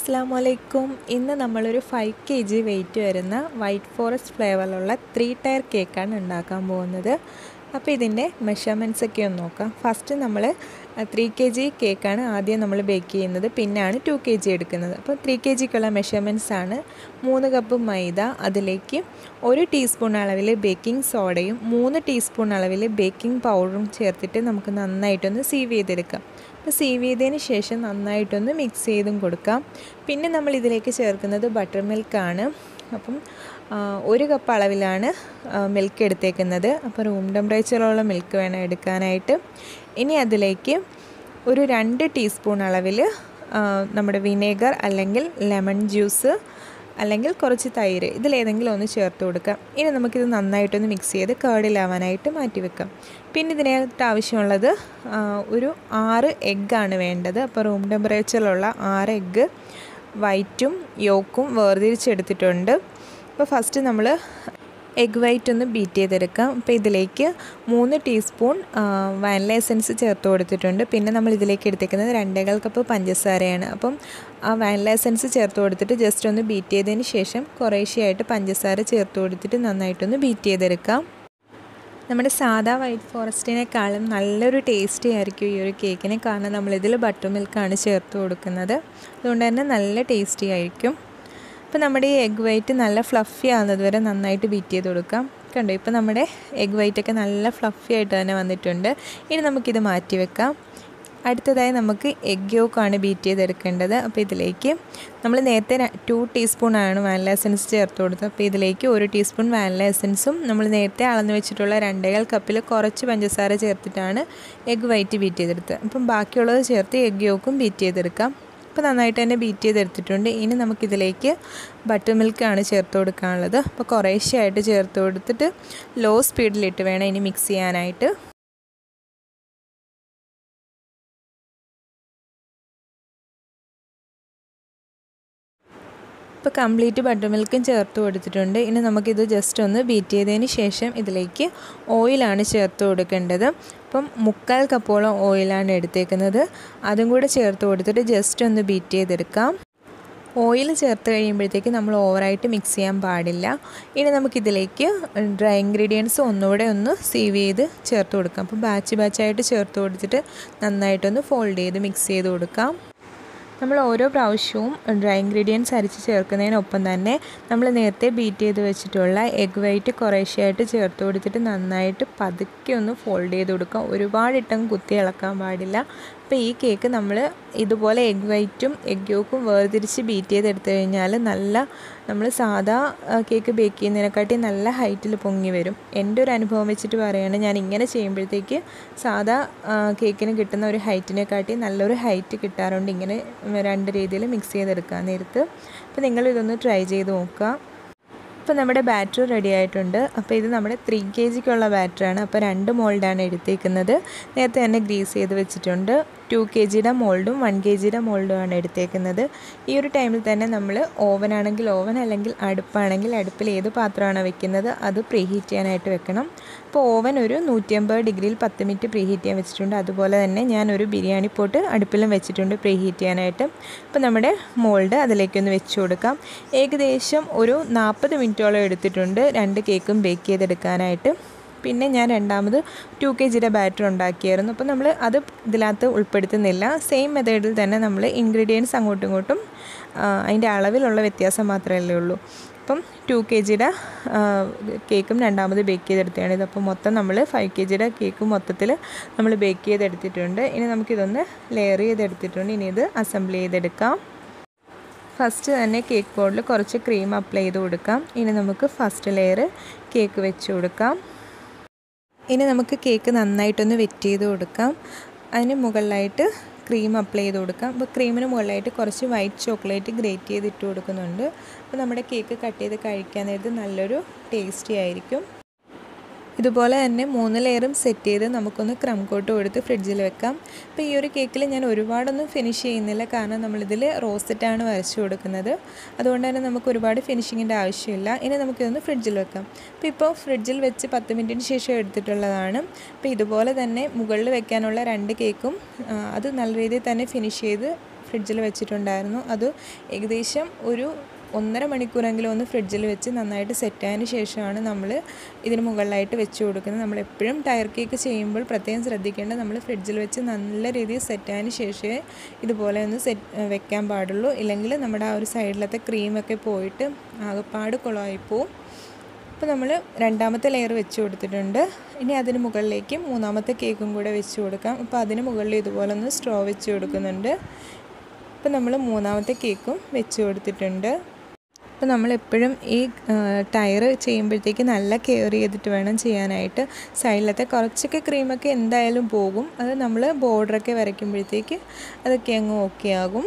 അസ്സാം വലൈക്കും ഇന്ന് നമ്മളൊരു ഫൈവ് കെ ജി വെയിറ്റ് വരുന്ന വൈറ്റ് ഫോറസ്റ്റ് ഫ്ലേവറിലുള്ള ത്രീ ടയർ കേക്കാണ് ഉണ്ടാക്കാൻ പോകുന്നത് അപ്പോൾ ഇതിൻ്റെ മെഷർമെൻറ്റ്സ് ഒക്കെ ഒന്ന് നോക്കാം ഫസ്റ്റ് നമ്മൾ ത്രീ കെ ജി കേക്കാണ് ആദ്യം നമ്മൾ ബേക്ക് ചെയ്യുന്നത് പിന്നെയാണ് ടു കെ ജി എടുക്കുന്നത് അപ്പോൾ ത്രീ കെ ജിക്കുള്ള മെഷർമെൻറ്റ്സ് ആണ് മൂന്ന് കപ്പ് മൈദ അതിലേക്ക് ഒരു ടീസ്പൂൺ അളവിൽ ബേക്കിംഗ് സോഡയും മൂന്ന് ടീസ്പൂൺ അളവിൽ ബേക്കിംഗ് പൗഡറും ചേർത്തിട്ട് നമുക്ക് നന്നായിട്ടൊന്ന് സീവ് ചെയ്തെടുക്കാം അപ്പോൾ സീവ് ചെയ്തതിന് ശേഷം നന്നായിട്ടൊന്ന് മിക്സ് ചെയ്തും കൊടുക്കാം പിന്നെ നമ്മൾ ഇതിലേക്ക് ചേർക്കുന്നത് ബട്ടർ മിൽക്കാണ് അപ്പം ഒരു കപ്പ് അളവിലാണ് മിൽക്ക് എടുത്തേക്കുന്നത് അപ്പോൾ റൂം ടെമ്പറേച്ചറുള്ള മിൽക്ക് വേണം എടുക്കാനായിട്ട് ഇനി അതിലേക്ക് ഒരു രണ്ട് ടീസ്പൂൺ അളവിൽ നമ്മുടെ വിനേഗർ അല്ലെങ്കിൽ ലെമൺ ജ്യൂസ് അല്ലെങ്കിൽ കുറച്ച് തൈര് ഇതിലേതെങ്കിലും ഒന്ന് ചേർത്ത് കൊടുക്കാം ഇനി നമുക്കിത് നന്നായിട്ടൊന്ന് മിക്സ് ചെയ്ത് കേർഡിലാവാനായിട്ട് മാറ്റി വെക്കാം പിന്നെ ഇതിനായിട്ട് ആവശ്യമുള്ളത് ഒരു ആറ് എഗ്ഗാണ് വേണ്ടത് അപ്പോൾ റൂം ടെമ്പറേച്ചറിലുള്ള ആറ് എഗ്ഗ് വൈറ്റും യോക്കും വേർതിരിച്ചെടുത്തിട്ടുണ്ട് അപ്പോൾ ഫസ്റ്റ് നമ്മൾ എഗ് വൈറ്റ് ഒന്ന് ബീറ്റ് ചെയ്തെടുക്കാം അപ്പോൾ ഇതിലേക്ക് മൂന്ന് ടീസ്പൂൺ വാനില എസൻസ് ചേർത്ത് കൊടുത്തിട്ടുണ്ട് പിന്നെ നമ്മൾ ഇതിലേക്ക് എടുത്തേക്കുന്നത് രണ്ടേകാൽ കപ്പ് പഞ്ചസാരയാണ് അപ്പം ആ വാനില എസൻസ് ചേർത്ത് കൊടുത്തിട്ട് ജസ്റ്റ് ഒന്ന് ബീറ്റ് ചെയ്തതിന് ശേഷം കുറേശ്ശെയായിട്ട് പഞ്ചസാര ചേർത്ത് കൊടുത്തിട്ട് നന്നായിട്ടൊന്ന് ബീറ്റ് ചെയ്തെടുക്കാം നമ്മുടെ സാധാ വൈറ്റ് ഫോറസ്റ്റിനേക്കാളും നല്ലൊരു ടേസ്റ്റി ആയിരിക്കും ഈ ഒരു കേക്കിന് കാരണം നമ്മളിതിൽ ബട്ടർ മിൽക്കാണ് ചേർത്ത് കൊടുക്കുന്നത് അതുകൊണ്ട് തന്നെ നല്ല ടേസ്റ്റി ആയിരിക്കും അപ്പോൾ നമ്മുടെ ഈ എഗ് വൈറ്റ് നല്ല ഫ്ലഫി ആകുന്നത് വരെ നന്നായിട്ട് ബീറ്റ് ചെയ്ത് കൊടുക്കാം കണ്ടോ ഇപ്പോൾ നമ്മുടെ എഗ് വൈറ്റൊക്കെ നല്ല ഫ്ലഫി ആയിട്ട് തന്നെ വന്നിട്ടുണ്ട് ഇനി നമുക്കിത് മാറ്റി വെക്കാം അടുത്തതായി നമുക്ക് എഗ് യോക്കാണ് ബീറ്റ് ചെയ്തെടുക്കേണ്ടത് അപ്പോൾ ഇതിലേക്ക് നമ്മൾ നേരത്തെ ടു ടീസ്പൂണാണ് വാനില എസൻസ് ചേർത്ത് കൊടുത്തത് അപ്പോൾ ഇതിലേക്ക് ഒരു ടീസ്പൂൺ വാനില എസൻസും നമ്മൾ നേരത്തെ അളന്ന് വെച്ചിട്ടുള്ള രണ്ടേകാൽ കപ്പിൽ കുറച്ച് പഞ്ചസാര ചേർത്തിട്ടാണ് എഗ് വൈറ്റ് ബീറ്റ് ചെയ്തെടുത്തത് അപ്പം ബാക്കിയുള്ളത് ചേർത്ത് എഗ് യോക്കും ബീറ്റ് ചെയ്തെടുക്കാം അപ്പോൾ നന്നായിട്ട് തന്നെ ബീറ്റ് ചെയ്തെടുത്തിട്ടുണ്ട് ഇനി നമുക്കിതിലേക്ക് ബട്ടർ മിൽക്കാണ് ചേർത്ത് കൊടുക്കാനുള്ളത് അപ്പോൾ കുറേശ്ശെയായിട്ട് ചേർത്ത് കൊടുത്തിട്ട് ലോ സ്പീഡിലിട്ട് വേണം ഇനി മിക്സ് ചെയ്യാനായിട്ട് ഇപ്പോൾ കംപ്ലീറ്റ് ബട്ടർ മിൽക്കും ചേർത്ത് കൊടുത്തിട്ടുണ്ട് ഇനി നമുക്കിത് ജസ്റ്റ് ഒന്ന് ബീറ്റ് ചെയ്തതിന് ശേഷം ഇതിലേക്ക് ഓയിലാണ് ചേർത്ത് കൊടുക്കേണ്ടത് അപ്പം മുക്കാൽ കപ്പോളം ഓയിലാണ് എടുത്തേക്കുന്നത് അതും കൂടെ ചേർത്ത് കൊടുത്തിട്ട് ജസ്റ്റ് ഒന്ന് ബീറ്റ് ചെയ്തെടുക്കാം ഓയിൽ ചേർത്ത് കഴിയുമ്പോഴത്തേക്ക് നമ്മൾ ഓവറായിട്ട് മിക്സ് ചെയ്യാൻ പാടില്ല ഇനി നമുക്കിതിലേക്ക് ഡ്രൈ ഇൻഗ്രീഡിയൻസ് ഒന്നുകൂടെ ഒന്ന് സീവ് ചെയ്ത് ചേർത്ത് കൊടുക്കാം അപ്പോൾ ബാച്ച് ബാച്ചായിട്ട് ചേർത്ത് കൊടുത്തിട്ട് നന്നായിട്ടൊന്ന് ഫോൾഡ് ചെയ്ത് മിക്സ് ചെയ്ത് കൊടുക്കാം നമ്മൾ ഓരോ പ്രാവശ്യവും ഡ്രൈ ഇൻഗ്രീഡിയൻസ് അരിച്ച് ചേർക്കുന്നതിനൊപ്പം തന്നെ നമ്മൾ നേരത്തെ ബീറ്റ് ചെയ്ത് വെച്ചിട്ടുള്ള എഗ് വൈറ്റ് കുറേശ്ശെയായിട്ട് ചേർത്ത് കൊടുത്തിട്ട് നന്നായിട്ട് പതുക്കെ ഒന്ന് ഫോൾഡ് ചെയ്ത് കൊടുക്കാം ഒരുപാടിട്ടം കുത്തി ഇളക്കാൻ പാടില്ല അപ്പോൾ ഈ കേക്ക് നമ്മൾ ഇതുപോലെ എഗ് വൈറ്റും എഗ് യോക്കും വേർതിരിച്ച് ബീറ്റ് ചെയ്തെടുത്തു കഴിഞ്ഞാൽ നല്ല നമ്മൾ സാധാ കേക്ക് ബേക്ക് ചെയ്യുന്നതിനെക്കാട്ടി നല്ല ഹൈറ്റിൽ പൊങ്ങി വരും എൻ്റെ ഒരു അനുഭവം വെച്ചിട്ട് പറയുകയാണ് ഞാൻ ഇങ്ങനെ ചെയ്യുമ്പോഴത്തേക്ക് സാധാ കേക്കിന് കിട്ടുന്ന ഒരു ഹൈറ്റിനെക്കാട്ടി നല്ലൊരു ഹൈറ്റ് കിട്ടാറുണ്ട് ഇങ്ങനെ രണ്ട് രീതിയിൽ മിക്സ് ചെയ്തെടുക്കാൻ നേരത്ത് അപ്പോൾ നിങ്ങൾ ഇതൊന്ന് ട്രൈ ചെയ്ത് നോക്കുക ഇപ്പോൾ നമ്മുടെ ബാറ്റർ റെഡി ആയിട്ടുണ്ട് അപ്പോൾ ഇത് നമ്മുടെ ത്രീ കെ ജിക്കുള്ള ബാറ്ററാണ് അപ്പോൾ രണ്ട് മോൾഡാണ് എടുത്തേക്കുന്നത് നേരത്തെ തന്നെ ഗ്രീസ് ചെയ്ത് വെച്ചിട്ടുണ്ട് ടു കെ ജിയുടെ മോൾഡും വൺ കെ ജിയുടെ മോൾഡുമാണ് എടുത്തേക്കുന്നത് ഈ ഒരു ടൈമിൽ തന്നെ നമ്മൾ ഓവൻ ആണെങ്കിൽ ഓവൻ അല്ലെങ്കിൽ അടുപ്പാണെങ്കിൽ അടുപ്പിൽ ഏത് പാത്രമാണ് വെക്കുന്നത് അത് പ്രീ ഹീറ്റ് ചെയ്യാനായിട്ട് വെക്കണം അപ്പോൾ ഓവൻ ഒരു നൂറ്റി അമ്പത് ഡിഗ്രിയിൽ പത്ത് മിനിറ്റ് പ്രീ ഹീറ്റ് ചെയ്യാൻ വെച്ചിട്ടുണ്ട് അതുപോലെ തന്നെ ഞാൻ ഒരു ബിരിയാണി പോട്ട് അടുപ്പിലും വെച്ചിട്ടുണ്ട് പ്രീ ഹീറ്റ് ചെയ്യാനായിട്ട് അപ്പോൾ നമ്മുടെ മോൾഡ് അതിലേക്കൊന്ന് വെച്ച് കൊടുക്കാം ഏകദേശം ഒരു നാൽപ്പത് മിനിറ്റോളം എടുത്തിട്ടുണ്ട് രണ്ട് കേക്കും ബേക്ക് ചെയ്തെടുക്കാനായിട്ട് പിന്നെ ഞാൻ രണ്ടാമത് ടു കെ ജിയുടെ ബാറ്റർ ഉണ്ടാക്കിയായിരുന്നു അപ്പോൾ നമ്മൾ അത് ഇതിനകത്ത് ഉൾപ്പെടുത്തുന്നില്ല സെയിം മെത്തേഡിൽ തന്നെ നമ്മൾ ഇൻഗ്രീഡിയൻസ് അങ്ങോട്ടും ഇങ്ങോട്ടും അതിൻ്റെ അളവിലുള്ള വ്യത്യാസം മാത്രമല്ലേ ഉള്ളൂ അപ്പം ടു കെ ജിയുടെ കേക്കും രണ്ടാമത് ബേക്ക് ചെയ്തെടുത്തതാണ് ഇത് അപ്പോൾ മൊത്തം നമ്മൾ ഫൈവ് കെ ജിയുടെ കേക്ക് മൊത്തത്തിൽ നമ്മൾ ബേക്ക് ചെയ്തെടുത്തിട്ടുണ്ട് ഇനി നമുക്കിതൊന്ന് ലെയർ ചെയ്തെടുത്തിട്ടുണ്ട് ഇനി ഇത് അസംബിൾ ചെയ്തെടുക്കാം ഫസ്റ്റ് തന്നെ കേക്ക് ബോർഡിൽ കുറച്ച് ക്രീം അപ്ലൈ ചെയ്ത് കൊടുക്കാം ഇനി നമുക്ക് ഫസ്റ്റ് ലെയർ കേക്ക് വെച്ച് കൊടുക്കാം ഇനി നമുക്ക് കേക്ക് നന്നായിട്ടൊന്ന് വെറ്റ് ചെയ്ത് കൊടുക്കാം അതിന് മുകളിലായിട്ട് ക്രീം അപ്ലൈ ചെയ്ത് കൊടുക്കാം അപ്പോൾ ക്രീമിന് മുകളിലായിട്ട് കുറച്ച് വൈറ്റ് ചോക്ലേറ്റ് ഗ്രേറ്റ് ചെയ്ത് ഇട്ട് കൊടുക്കുന്നുണ്ട് അപ്പോൾ നമ്മുടെ കേക്ക് കട്ട് ചെയ്ത് കഴിക്കാൻ നേരത്ത് നല്ലൊരു ടേസ്റ്റി ആയിരിക്കും ഇതുപോലെ തന്നെ മൂന്ന് ലെയറും സെറ്റ് ചെയ്ത് നമുക്കൊന്ന് ക്രം കോട്ട് കൊടുത്ത് ഫ്രിഡ്ജിൽ വെക്കാം അപ്പോൾ ഈ ഒരു കേക്കിൽ ഞാൻ ഒരുപാടൊന്നും ഫിനിഷ് ചെയ്യുന്നില്ല കാരണം നമ്മളിതിൽ റോസറ്റാണ് വരച്ചു കൊടുക്കുന്നത് അതുകൊണ്ട് തന്നെ നമുക്ക് ഒരുപാട് ഫിനിഷിങ്ങിൻ്റെ ആവശ്യമില്ല ഇനി നമുക്കിതൊന്ന് ഫ്രിഡ്ജിൽ വെക്കാം അപ്പോൾ ഇപ്പോൾ ഫ്രിഡ്ജിൽ വെച്ച് പത്ത് മിനിറ്റിന് ശേഷം എടുത്തിട്ടുള്ളതാണ് അപ്പോൾ ഇതുപോലെ തന്നെ മുകളിൽ വെക്കാനുള്ള രണ്ട് കേക്കും അത് നല്ല രീതിയിൽ തന്നെ ഫിനിഷ് ചെയ്ത് ഫ്രിഡ്ജിൽ വെച്ചിട്ടുണ്ടായിരുന്നു അത് ഏകദേശം ഒരു ഒന്നര മണിക്കൂറെങ്കിലും ഒന്ന് ഫ്രിഡ്ജിൽ വെച്ച് നന്നായിട്ട് സെറ്റായതിന് ശേഷമാണ് നമ്മൾ ഇതിന് മുകളിലായിട്ട് വെച്ച് കൊടുക്കുന്നത് നമ്മൾ എപ്പോഴും ടയർ കേക്ക് ചെയ്യുമ്പോൾ പ്രത്യേകം ശ്രദ്ധിക്കേണ്ടത് നമ്മൾ ഫ്രിഡ്ജിൽ വെച്ച് നല്ല രീതിയിൽ സെറ്റായതിന് ശേഷമേ ഇതുപോലെ ഒന്ന് സെറ്റ് വെക്കാൻ പാടുള്ളൂ ഇല്ലെങ്കിൽ നമ്മുടെ ആ ഒരു സൈഡിലത്തെ ക്രീമൊക്കെ പോയിട്ട് ആകെപ്പാട് കുളമായി പോവും അപ്പോൾ നമ്മൾ രണ്ടാമത്തെ ലെയർ വെച്ച് കൊടുത്തിട്ടുണ്ട് ഇനി അതിന് മുകളിലേക്ക് മൂന്നാമത്തെ കേക്കും കൂടെ വെച്ച് കൊടുക്കാം അപ്പോൾ അതിന് മുകളിൽ ഇതുപോലെ ഒന്ന് സ്ട്രോ വെച്ച് കൊടുക്കുന്നുണ്ട് അപ്പോൾ നമ്മൾ മൂന്നാമത്തെ കേക്കും വെച്ച് കൊടുത്തിട്ടുണ്ട് അപ്പോൾ നമ്മളെപ്പോഴും ഈ ടയർ ചെയ്യുമ്പോഴത്തേക്ക് നല്ല കെയർ ചെയ്തിട്ട് വേണം ചെയ്യാനായിട്ട് സൈഡിലത്തെ കുറച്ചൊക്കെ ക്രീമൊക്കെ എന്തായാലും പോകും അത് നമ്മൾ ബോർഡറൊക്കെ വരയ്ക്കുമ്പോഴത്തേക്ക് അതൊക്കെ അങ്ങ് ഓക്കെ ആകും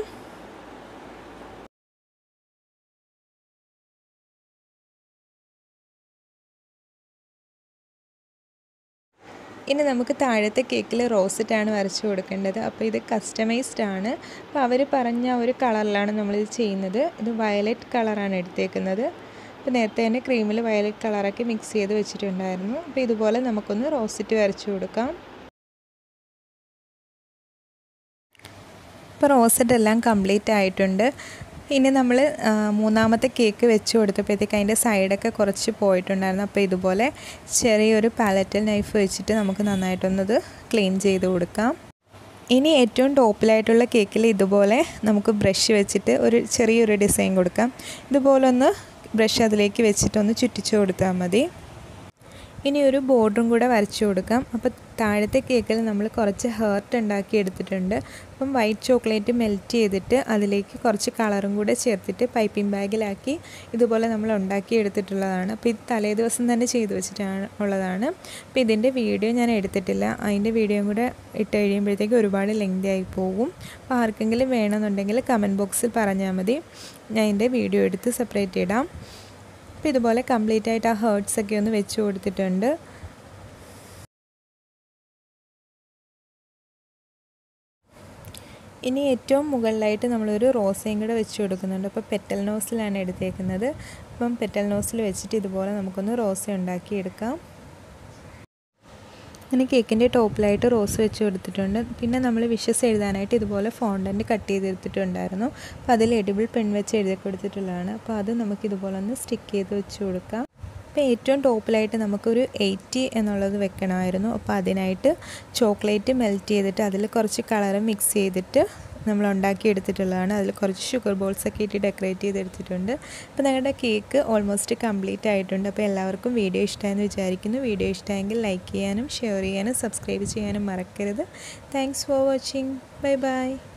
ഇനി നമുക്ക് താഴത്തെ കേക്കിൽ റോസറ്റാണ് വരച്ചു കൊടുക്കേണ്ടത് അപ്പോൾ ഇത് കസ്റ്റമൈസ്ഡ് ആണ് അപ്പോൾ അവർ പറഞ്ഞ ഒരു കളറിലാണ് നമ്മളിത് ചെയ്യുന്നത് ഇത് വയലറ്റ് കളറാണ് എടുത്തേക്കുന്നത് അപ്പോൾ നേരത്തെ തന്നെ ക്രീമിൽ വയലറ്റ് കളറൊക്കെ മിക്സ് ചെയ്ത് വെച്ചിട്ടുണ്ടായിരുന്നു അപ്പോൾ ഇതുപോലെ നമുക്കൊന്ന് റോസറ്റ് വരച്ചു കൊടുക്കാം ഇപ്പോൾ റോസറ്റ് എല്ലാം കംപ്ലീറ്റ് ആയിട്ടുണ്ട് ഇനി നമ്മൾ മൂന്നാമത്തെ കേക്ക് വെച്ച് കൊടുത്തപ്പോഴത്തേക്ക് അതിൻ്റെ സൈഡൊക്കെ കുറച്ച് പോയിട്ടുണ്ടായിരുന്നു അപ്പോൾ ഇതുപോലെ ചെറിയൊരു പാലറ്റൽ നൈഫ് വെച്ചിട്ട് നമുക്ക് നന്നായിട്ടൊന്നത് ക്ലീൻ ചെയ്ത് കൊടുക്കാം ഇനി ഏറ്റവും ടോപ്പിലായിട്ടുള്ള കേക്കിൽ ഇതുപോലെ നമുക്ക് ബ്രഷ് വെച്ചിട്ട് ഒരു ചെറിയൊരു ഡിസൈൻ കൊടുക്കാം ഇതുപോലെ ഒന്ന് ബ്രഷ് അതിലേക്ക് വെച്ചിട്ടൊന്ന് ചുറ്റിച്ചു കൊടുത്താൽ മതി ഇനി ഒരു ബോർഡറും കൂടെ വരച്ചു കൊടുക്കാം അപ്പോൾ താഴത്തെ കേക്കിൽ നമ്മൾ കുറച്ച് ഹേർട്ട് ഉണ്ടാക്കി എടുത്തിട്ടുണ്ട് അപ്പം വൈറ്റ് ചോക്ലേറ്റ് മെൽറ്റ് ചെയ്തിട്ട് അതിലേക്ക് കുറച്ച് കളറും കൂടെ ചേർത്തിട്ട് പൈപ്പിംഗ് ബാഗിലാക്കി ഇതുപോലെ നമ്മൾ ഉണ്ടാക്കി എടുത്തിട്ടുള്ളതാണ് അപ്പോൾ ഇത് തലേ ദിവസം തന്നെ ചെയ്തു വെച്ചിട്ടാണ് ഉള്ളതാണ് അപ്പോൾ ഇതിൻ്റെ വീഡിയോ ഞാൻ എടുത്തിട്ടില്ല അതിൻ്റെ വീഡിയോയും കൂടെ ഇട്ട് കഴിയുമ്പോഴത്തേക്ക് ഒരുപാട് ലെങ്തി ആയി പോകും അപ്പോൾ ആർക്കെങ്കിലും വേണമെന്നുണ്ടെങ്കിൽ കമൻറ്റ് ബോക്സിൽ പറഞ്ഞാൽ മതി ഞാൻ ഇതിൻ്റെ വീഡിയോ എടുത്ത് സെപ്പറേറ്റ് ഇടാം അപ്പോൾ ഇതുപോലെ കംപ്ലീറ്റ് ആയിട്ട് ആ ഹേർട്സ് ഒക്കെ ഒന്ന് വെച്ച് കൊടുത്തിട്ടുണ്ട് ഇനി ഏറ്റവും മുകളിലായിട്ട് നമ്മളൊരു റോസയും കൂടെ വെച്ച് കൊടുക്കുന്നുണ്ട് അപ്പോൾ പെറ്റൽ നോസിലാണ് എടുത്തേക്കുന്നത് അപ്പം പെറ്റൽ നോസിൽ വെച്ചിട്ട് ഇതുപോലെ നമുക്കൊന്ന് റോസ ഉണ്ടാക്കി എടുക്കാം അങ്ങനെ കേക്കിൻ്റെ ടോപ്പിലായിട്ട് റോസ് വെച്ച് കൊടുത്തിട്ടുണ്ട് പിന്നെ നമ്മൾ വിഷസ് എഴുതാനായിട്ട് ഇതുപോലെ ഫോണ്ടൻറ്റ് കട്ട് ചെയ്തെടുത്തിട്ടുണ്ടായിരുന്നു അപ്പോൾ അതിൽ എഡിബിൾ പെൻ വെച്ച് എഴുതി കൊടുത്തിട്ടുള്ളതാണ് അപ്പോൾ അത് നമുക്ക് ഇതുപോലെ ഒന്ന് സ്റ്റിക്ക് ചെയ്ത് വെച്ച് കൊടുക്കാം അപ്പോൾ ഏറ്റവും ടോപ്പിലായിട്ട് നമുക്കൊരു എയ്റ്റി എന്നുള്ളത് വെക്കണമായിരുന്നു അപ്പോൾ അതിനായിട്ട് ചോക്ലേറ്റ് മെൽറ്റ് ചെയ്തിട്ട് അതിൽ കുറച്ച് കളർ മിക്സ് ചെയ്തിട്ട് നമ്മൾ ഉണ്ടാക്കി എടുത്തിട്ടുള്ളതാണ് അതിൽ കുറച്ച് ഷുഗർ ബോൾസ് ഒക്കെ ഇട്ട് ഡെക്കറേറ്റ് ചെയ്തെടുത്തിട്ടുണ്ട് അപ്പോൾ ഞങ്ങളുടെ കേക്ക് ഓൾമോസ്റ്റ് കംപ്ലീറ്റ് ആയിട്ടുണ്ട് അപ്പോൾ എല്ലാവർക്കും വീഡിയോ ഇഷ്ടമായെന്ന് വിചാരിക്കുന്നു വീഡിയോ ഇഷ്ടമായെങ്കിൽ ലൈക്ക് ചെയ്യാനും ഷെയർ ചെയ്യാനും സബ്സ്ക്രൈബ് ചെയ്യാനും മറക്കരുത് thanks for watching bye by